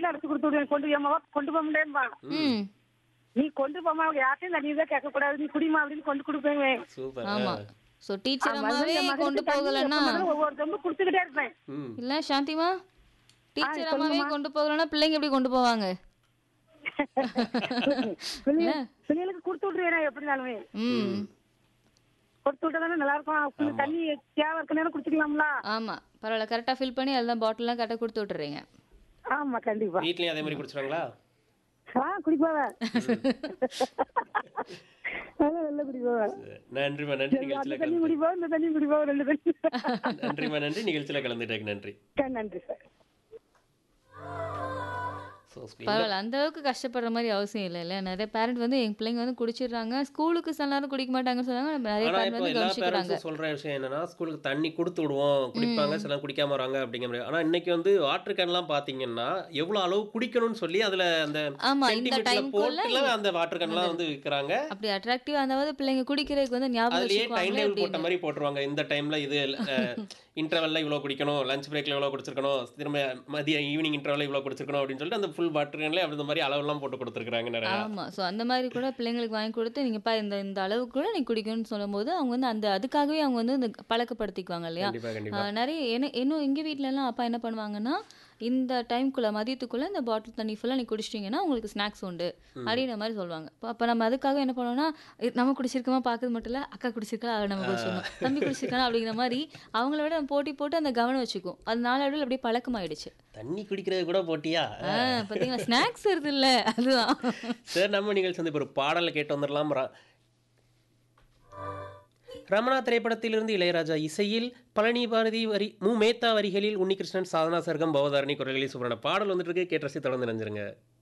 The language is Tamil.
பாட்டில் அடைச்சு கொடுத்து விடுவேன் கொண்டு ஏமாவா கொண்டு போக முடியும்பா ம் நீ கொண்டு போமா யார்ட்டையும் தண்ணி தான் கேட்க கூடாது நீ குடிமா அப்படின்னு கொண்டு கொடுப்பேன் சூப்பர் ஆமா ஸோ டீச்சர் அம்மாவே கொண்டு போகலன்னா ஒவ்வொரு தம்பு குடுத்துக்கிட்டே இருப்பேன் ம் இல்ல சாந்திமா டீச்சர் அம்மாவே கொண்டு போகலன்னா பிள்ளைங்க எப்படி கொண்டு போவாங்க பிள்ளைங்க- பிள்ளைங்களுக்கு கொடுத்து விட்டுருவேன் எப்படினாலுமே ம் கொடுத்து விட்டா தானே நல்லா இருக்கும் கொஞ்சம் தண்ணி தேவை இருக்க நேரம் குடிச்சுக்கலாம்ல ஆமா பரவாயில்ல கரெக்டா ஃபில் பண்ணி அதெல்லாம் பாட்டில்லாம் கரெக்டாக கொடுத்து விட்டுறீங்க ஆமா கண்டிப்பா வீட்லயும் அதே மாதிரி குடிச்சிருவாங்களா ஆ குடிப்பாவ நல்லா நல்லா குடிப்பாவ நன்றிமா நன்றி அந்த நிகழ்ச்சியில தண்ணி கலந்து குடிப்பாவ இந்த தண்ணி குடிப்பாவ ரெண்டு தண்ணி நன்றிமா நன்றி நிகழ்ச்சியில கலந்துட்டேன் நன்றி நன்றி சார் ஸோ பரவாயில்ல அந்த அளவுக்கு கஷ்டப்படுற மாதிரி அவசியம் இல்லை இல்ல நிறைய பேரண்ட் வந்து எங்க பிள்ளைங்க வந்து குடிச்சிடுறாங்க ஸ்கூலுக்கு சில நேரம் குடிக்க மாட்டாங்கன்னு சொன்னாங்க நிறைய ஆனா பேரண்ட் இப்போ வந்து எல்லா கவனிச்சுக்கிறாங்க பேரண்ட்ஸும் சொல்ற விஷயம் என்னன்னா ஸ்கூலுக்கு தண்ணி கொடுத்து விடுவோம் குடிப்பாங்க சில குடிக்காம வராங்க அப்படிங்கிற மாதிரி ஆனா இன்னைக்கு வந்து வாட்டர் கேன்லாம் பாத்தீங்கன்னா எவ்வளவு அளவு குடிக்கணும்னு சொல்லி அதுல அந்த ஆமா இந்த சென்டிமீட்டர்ல டைம்குள்ள போட்டுலாம் அந்த வாட்டர் கேன்லாம் வந்து விற்கிறாங்க அப்படி அட்ராக்டிவா அந்த பிள்ளைங்க குடிக்கிறதுக்கு வந்து ஞாபகம் அதுலயே டைம் வச்சுக்குவாங்களே டேபிள் போட்ட அப்படின்னு மாதிரி போட்டுருவாங்க இந்த டைம்ல இது இன்டர்வல்ல இவ்வளவு குடிக்கணும் லஞ்ச் பிரேக்ல இவ்வளவு குடிச்சிருக்கணும் திரும்ப மதியம் ஈவினிங் இன்டர்வல்ல இவ்வளவு குடிச்சிருக்கணும் அப்படின்னு சொல்லிட்டு அந்த ஃபுல் வாட்டர் கேன்ல அப்படி இந்த மாதிரி அளவெல்லாம் போட்டு கொடுத்துருக்காங்க நிறைய ஆமா சோ அந்த மாதிரி கூட பிள்ளைங்களுக்கு வாங்கி கொடுத்து நீங்கப்பா இந்த இந்த அளவுக்கு கூட நீ குடிக்கணும்னு சொல்லும்போது அவங்க வந்து அந்த அதுக்காகவே அவங்க வந்து இந்த பழக்கப்படுத்திக்குவாங்க இல்லையா கண்டிப்பா கண்டிப்பா ஆஹ் நிறைய என்ன இன்னும் எங்க வீட்ல எல்லாம் அப்பா என்ன பண்ணுவாங்கன்னா இந்த டைம்குள்ள மதியத்துக்குள்ள இந்த பாட்டில் தண்ணி ஃபுல்லா நீ குடிச்சிட்டீங்கன்னா உங்களுக்கு ஸ்நாக்ஸ் உண்டு அப்படின்ற மாதிரி சொல்லுவாங்க அப்ப- அப்ப நம்ம அதுக்காக என்ன பண்ணுவோம்னா இ- நம்ம குடிச்சிருக்கோமா பார்க்கறது மட்டும் இல்ல அக்கா குடிச்சிருக்கா அதை நம்ம குடிச்சிடணும் தம்பி குடிச்சிருக்கா அப்படிங்கிற மாதிரி அவங்கள விட நம்ம போட்டி போட்டு அந்த கவனம் வச்சுக்கும் அது நாளடைவில் அப்படியே பழக்கமாயிடுச்சு தண்ணி குடிக்கிறது கூட போட்டியா ஆஹ் பாத்தீங்களா ஸ்நாக்ஸ் வருது இல்ல அதுதான் சரி நம்ம நிகழ்ச்சி வந்து இப்போ ஒரு பாடலை கேட்டு வந்துடலாம் ர- ரமணா திரைப்படத்திலிருந்து இளையராஜா இசையில் பழனி பாரதி வரி மு மேத்தா வரிகளில் உன்னிகிருஷ்ணன் சாதனா சர்க்கம் பவதாரணி குரல்களில் சூப்பரான பாடல் வந்துட்டு இருக்கு கேட்டு ரசி தொடர்ந்து நினைஞ்சிருங்க